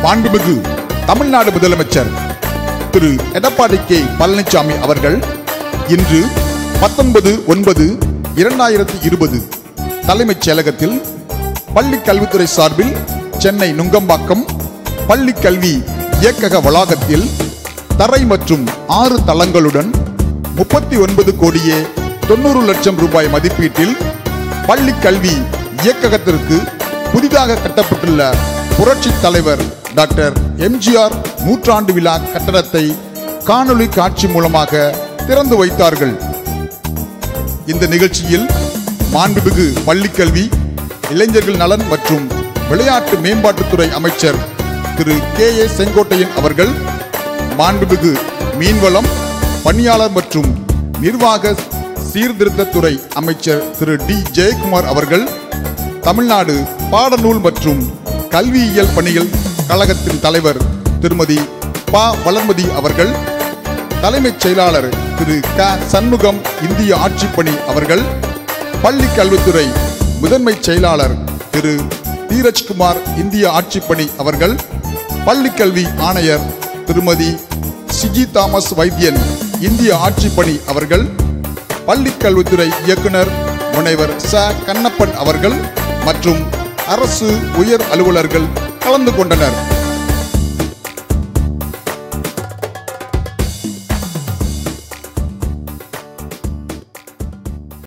மாண்புமிகு தமிழ்நாடு முதலமைச்சர் திரு எடப்பாடி கே பழனிசாமி அவர்கள் இன்று பத்தொன்பது ஒன்பது இரண்டாயிரத்தி இருபது தலைமைச் செயலகத்தில் பள்ளி கல்வித்துறை சார்பில் சென்னை நுங்கம்பாக்கம் பள்ளி கல்வி இயக்கக வளாகத்தில் தரை மற்றும் ஆறு தளங்களுடன் முப்பத்தி ஒன்பது கோடியே தொண்ணூறு லட்சம் ரூபாய் மதிப்பீட்டில் பள்ளி கல்வி இயக்ககத்திற்கு புதிதாக கட்டப்பட்டுள்ள புரட்சி தலைவர் டாக்டர் எம்ஜிஆர் நூற்றாண்டு விழா கட்டடத்தை காணொளி காட்சி மூலமாக திறந்து வைத்தார்கள் இந்த நிகழ்ச்சியில் மாண்புமிகு பள்ளிக்கல்வி இளைஞர்கள் நலன் மற்றும் விளையாட்டு மேம்பாட்டுத்துறை அமைச்சர் திரு கே ஏ செங்கோட்டையன் அவர்கள் மாண்புமிகு மீன்வளம் பணியாளர் மற்றும் நிர்வாக சீர்திருத்தத்துறை அமைச்சர் திரு டி ஜெயக்குமார் அவர்கள் தமிழ்நாடு பாடநூல் மற்றும் கல்வியியல் பணிகள் கழகத்தின் தலைவர் திருமதி ப வளர்மதி அவர்கள் தலைமைச் செயலாளர் திரு க சண்முகம் இந்திய ஆட்சிப்பணி அவர்கள் பள்ளி கல்வித்துறை முதன்மைச் செயலாளர் திரு தீரஜ்குமார் இந்திய ஆட்சிப்பணி அவர்கள் பள்ளி கல்வி ஆணையர் திருமதி சிஜி தாமஸ் வைத்தியன் இந்திய ஆட்சிப்பணி அவர்கள் பள்ளி கல்வித்துறை இயக்குனர் முனைவர் ச கண்ணப்பன் அவர்கள் மற்றும் அரசு உயர் அலுவலர்கள் கலந்து கொண்டனர்